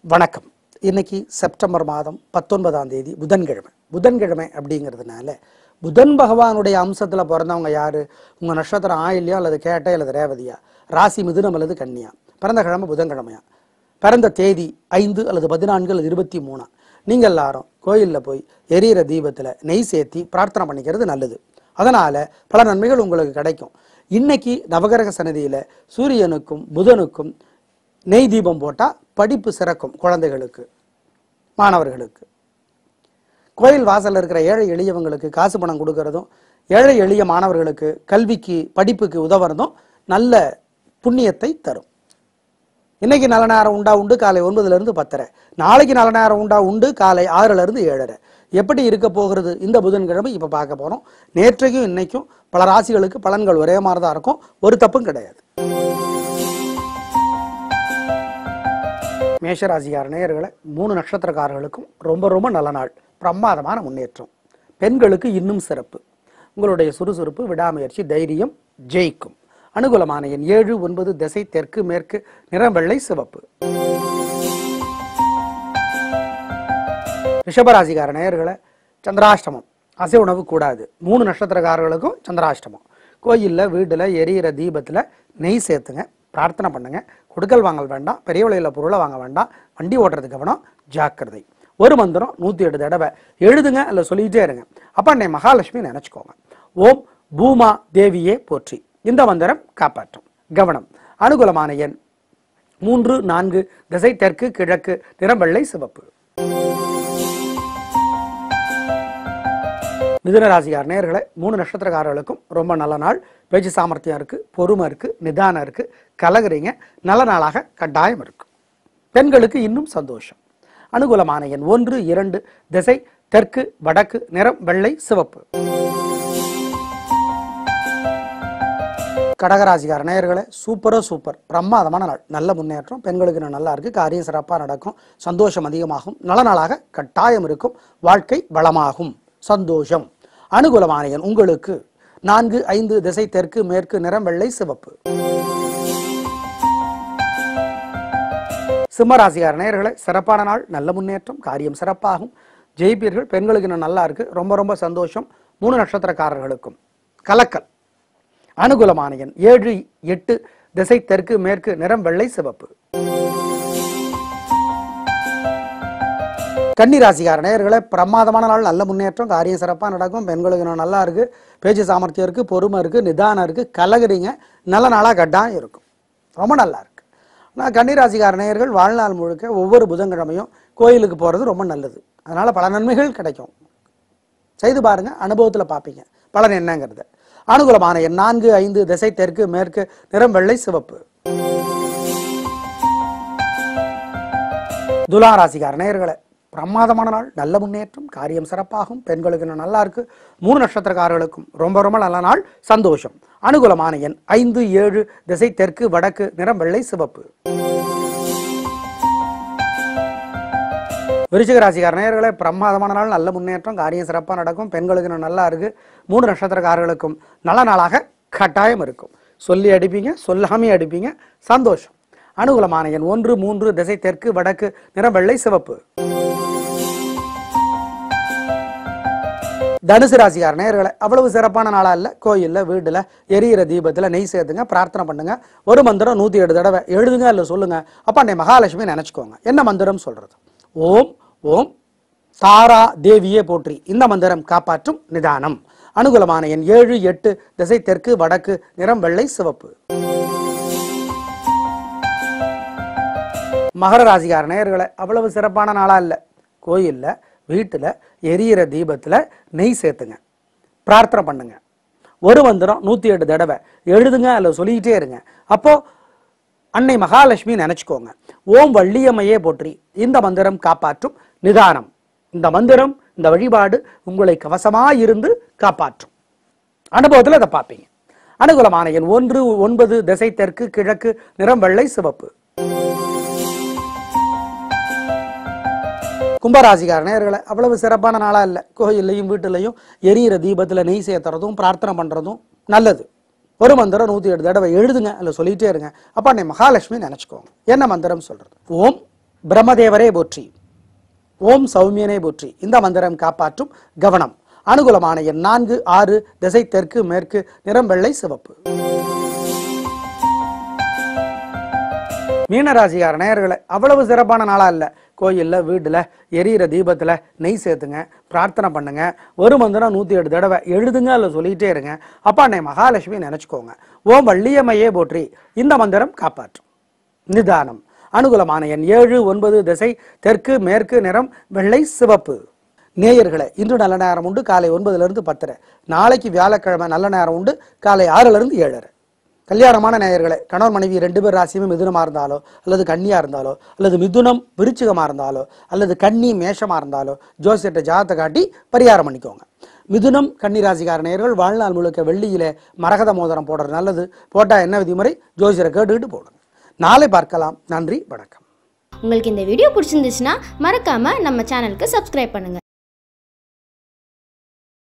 வணக்கம் இன்னைக்கு செப்டம்பர் மாதம் பத்தொன்பதாம் தேதி புதன்கிழமை புதன்கிழமை அப்படிங்கிறதுனால புதன் பகவானுடைய அம்சத்தில் பிறந்தவங்க யாரு உங்க நட்சத்திரம் ஆயில்லையா அல்லது கேட்டை அல்லது ரேவதியா ராசி மிதுனம் அல்லது கன்னியா பிறந்த கிழமை புதன்கிழமையா பிறந்த தேதி ஐந்து அல்லது பதினான்கு அல்லது இருபத்தி மூணா நீங்கள் எல்லாரும் கோயிலில் போய் எரியிற தீபத்தில் நெய் சேர்த்தி பிரார்த்தனை பண்ணிக்கிறது நல்லது அதனால பல நன்மைகள் உங்களுக்கு கிடைக்கும் இன்னைக்கு நவகிரக சன்னதியில சூரியனுக்கும் புதனுக்கும் நெய் தீபம் போட்டால் படிப்பு சிறக்கும் குழந்தைகளுக்கு மாணவர்களுக்கு கோயில் வாசல்ல இருக்கிற ஏழை எளியவங்களுக்கு காசு பணம் கொடுக்கறதும் ஏழை எளிய மாணவர்களுக்கு கல்விக்கு படிப்புக்கு உதவுறதும் நல்ல புண்ணியத்தை தரும் இன்னைக்கு நல்ல நேரம் உண்டா உண்டு காலை ஒன்பதுல இருந்து பத்தரை நாளைக்கு நல்ல நேரம் உண்டா உண்டு காலை ஆறுல இருந்து ஏழரை எப்படி இருக்க போகிறது இந்த புதன்கிழமை இப்ப பார்க்க போறோம் நேற்றைக்கும் இன்னைக்கும் பல ராசிகளுக்கு பலன்கள் ஒரே மாதிரி தான் இருக்கும் ஒரு தப்பும் கிடையாது மேஷராசிக்கார நேயர்களை மூணு நட்சத்திரக்காரர்களுக்கும் ரொம்ப ரொம்ப நல்ல நாள் பிரமாதமான முன்னேற்றம் பெண்களுக்கு இன்னும் சிறப்பு உங்களுடைய சுறுசுறுப்பு விடாமுயற்சி தைரியம் ஜெயிக்கும் அனுகூலமான எண் ஏழு ஒன்பது திசை தெற்கு மேற்கு நிறம் வெள்ளை சிவப்பு ரிஷபராசிக்கார நேயர்களை சந்திராஷ்டமம் அசை உணவு கூடாது மூணு நட்சத்திரக்காரர்களுக்கும் சந்திராஷ்டமம் கோயிலில் வீட்டில் எரியிற தீபத்தில் நெய் சேர்த்துங்க பிரார்த்தனை பண்ணுங்க கொடுக்கல் வாங்கல் வேண்டாம் பெரிய விலையில் பொருளை வாங்க வேண்டாம் வண்டி ஓட்டுறதுக்கு கவனம் ஜாக்கிரதை ஒரு மந்திரம் நூற்றி எட்டு தடவை எழுதுங்க இல்லை சொல்லிக்கிட்டே இருங்க அப்போ அன்னை மகாலட்சுமி நினச்சிக்கோங்க ஓம் பூமா தேவியே போற்றி இந்த மந்திரம் காப்பாற்றும் கவனம் அனுகூலமான எண் மூன்று நான்கு திசை தெற்கு கிழக்கு நிறம் வெள்ளை சிவப்பு மிதுன ராசிக்கார நேயர்களே மூணு நட்சத்திரக்காரர்களுக்கும் ரொம்ப நல்ல நாள் பேச்சு சாமர்த்தியம் இருக்கு பொறுமை இருக்கு நிதானம் இருக்கு கலகுறீங்க நல்ல நாளாக கட்டாயம் இருக்கு பெண்களுக்கு இன்னும் சந்தோஷம் அனுகூலமான எண் ஒன்று இரண்டு திசை தெற்கு வடக்கு நிறம் வெள்ளை சிவப்பு கடகராசிக்கார நேயர்களே சூப்பரோ சூப்பர் பிரமாதமான நாள் நல்ல முன்னேற்றம் பெண்களுக்கு இன்னும் நல்லா இருக்கு காரியம் சிறப்பாக நடக்கும் சந்தோஷம் அதிகமாகும் நல்ல நாளாக கட்டாயம் இருக்கும் வாழ்க்கை வளமாகும் சந்தோஷம் அனுகூலமான எண் உங்களுக்கு நான்கு ஐந்து திசை தெற்கு மேற்கு நிறம் வெள்ளை சிவப்பு சிம்மராசிக்கார நேயர்களே சிறப்பான நாள் நல்ல முன்னேற்றம் காரியம் சிறப்பாகும் ஜெயிப்பீர்கள் பெண்களுக்கு இன்னும் நல்லா இருக்கு ரொம்ப ரொம்ப சந்தோஷம் மூணு நட்சத்திரக்காரர்களுக்கும் கலக்கல் அனுகூலமான எண் ஏழு எட்டு திசை தெற்கு மேற்கு நிறம் வெள்ளை சிவப்பு கன்னி ராசிக்கார நேயர்களே பிரமாதமான நாள் நல்ல முன்னேற்றம் காரியம் சிறப்பாக நடக்கும் பெண்களுக்கு இன்னும் நல்லா இருக்கு பேச்சு சாமர்த்தியம் இருக்கு பொறுமை இருக்கு நிதானம் இருக்கு கலகுறீங்க நல்ல நாளாக கட்டாயம் இருக்கும் ரொம்ப நல்லா இருக்கு நான் கன்னிராசிக்கார நேயர்கள் வாழ்நாள் முழுக்க ஒவ்வொரு புதன்கிழமையும் கோயிலுக்கு போகிறது ரொம்ப நல்லது அதனால பல நன்மைகள் கிடைக்கும் செய்து பாருங்க அனுபவத்தில் பார்ப்பீங்க பலன் என்னங்கிறத அனுகூலமான எண் நான்கு ஐந்து திசை தெற்கு மேற்கு நிறம் வெள்ளை சிவப்பு துலா ராசிக்கார நேயர்களே பிரமாதமான நாள் நல்ல முன்னேற்றம் காரியம் சிறப்பாகும் பெண்களுக்கு இன்னும் நல்லா இருக்கு மூணு நட்சத்திரக்காரர்களுக்கும் ரொம்ப ரொம்ப நல்ல நாள் சந்தோஷம் அனுகூலமான எண் ஐந்து ஏழு திசை தெற்கு வடக்கு நிறம் வெள்ளை சிவப்பு விருச்சிக ராசிக்கார நேயர்களே பிரமாதமான நாள் நல்ல முன்னேற்றம் காரியம் சிறப்பாக நடக்கும் பெண்களுக்கு இன்னும் நல்லா இருக்கு மூணு நட்சத்திரக்காரர்களுக்கும் நல்ல நாளாக கட்டாயம் இருக்கும் சொல்லி அடிப்பீங்க சொல்லாமே அடிப்பீங்க சந்தோஷம் அனுகூலமான எண் ஒன்று மூன்று திசை தெற்கு வடக்கு நிறம் வெள்ளை சிவப்பு தனுசு ராசிக்கார நேயர்களே அவ்வளவு சிறப்பான நாளா இல்ல கோயில்ல வீட்டுல எரியிற தீபத்துல நெய் சேர்த்துங்க பிரார்த்தனை பண்ணுங்க ஒரு மந்திரம் நூத்தி ஏழு தடவை எழுதுங்க இல்ல சொல்லுங்க அப்ப அன்னை மகாலட்சுமி நினைச்சுக்கோங்க என்ன மந்திரம் சொல்றது ஓம் ஓம் தாரா தேவியே போற்றி இந்த மந்திரம் காப்பாற்றும் நிதானம் அனுகூலமான எண் ஏழு எட்டு திசை தெற்கு வடக்கு நிறம் வெள்ளை சிவப்பு மகர ராசிக்கார நேயர்களே அவ்வளவு சிறப்பான நாளா இல்ல கோயில்ல வீட்டுல எரியிற தீபத்துல நெய் சேர்த்துங்க பிரார்த்தனை பண்ணுங்க ஒரு மந்திரம் நூத்தி எட்டு தடவை எழுதுங்க அல்ல சொல்லிக்கிட்டே இருங்க அப்போ அன்னை மகாலட்சுமி நினைச்சுக்கோங்க ஓம் வள்ளியம்மையே போற்றி இந்த மந்திரம் காப்பாற்றும் நிதானம் இந்த மந்திரம் இந்த வழிபாடு உங்களை கவசமா இருந்து காப்பாற்றும் அனுபவத்தில் அதை பார்ப்பீங்க அனுகூலமான எண் ஒன்று ஒன்பது திசை தெற்கு கிழக்கு நிறம் வெள்ளை சிவப்பு கும்பராசிக்கார நேயர்களை அவ்வளவு சிறப்பான நாளா இல்லை கோயில்லையும் வீட்டுலையும் எரியிற தீபத்துல நெய் சேர்த்துறதும் பிரார்த்தனை பண்றதும் நல்லது ஒரு மந்திரம் நூத்தி எட்டு தடவை எழுதுங்க அல்ல சொல்லிட்டே இருங்க அப்ப அன்னை மகாலட்சுமி நினைச்சுக்கோங்க என்ன மந்திரம் சொல்றது ஓம் பிரம்மதேவரே போற்றி ஓம் சௌமியனே போற்றி இந்த மந்திரம் காப்பாற்றும் கவனம் அனுகூலமான எண் நான்கு ஆறு திசை தெற்கு மேற்கு நிறம் வெள்ளை சிவப்பு மீனராசிக்கார நேயர்களே அவ்வளவு சிறப்பான நாளா இல்ல கோயில்ல வீட்டுல எரியிற தீபத்துல நெய் சேர்த்துங்க பிரார்த்தனை பண்ணுங்க ஒரு மந்திரம் நூத்தி எட்டு தடவை எழுதுங்க அல்ல சொல்லிட்டே இருங்க அப்பா அன்னை மகாலட்சுமி நினைச்சுக்கோங்க ஓம் வள்ளியம்மையே போற்றி இந்த மந்திரம் காப்பாற்றும் நிதானம் அனுகூலமான எண் ஏழு ஒன்பது திசை தெற்கு மேற்கு நிறம் வெள்ளை சிவப்பு நேயர்களே இன்று நல்ல நேரம் உண்டு காலை ஒன்பதுல இருந்து பத்தரை நாளைக்கு வியாழக்கிழமை நல்ல நேரம் உண்டு காலை ஆறுல இருந்து ஏழரை கல்யாணமான நேயர்களே கணவன் மனைவி ரெண்டு பேர் ராசியுமே மிதுனமா இருந்தாலோ அல்லது கன்னியா இருந்தாலோ அல்லது மிதுனம் விருச்சிகமா இருந்தாலோ அல்லது கன்னி மேஷமா இருந்தாலோ ஜோசியர்கிட்ட ஜாதத்தை காட்டி பரிகாரம் பண்ணிக்கோங்க மிதுனம் கன்னி ராசிக்கார நேயர்கள் வாழ்நாள் முழுக்க வெள்ளியில மரகத மோதிரம் போடுறது நல்லது போட்டா என்ன விதிமுறை ஜோசியரை கேட்டுக்கிட்டு போடுங்க நாளை பார்க்கலாம் நன்றி வணக்கம் உங்களுக்கு இந்த வீடியோ பிடிச்சிருந்துச்சுன்னா மறக்காமல் நம்ம சேனலுக்கு சப்ஸ்கிரைப் பண்ணுங்கள்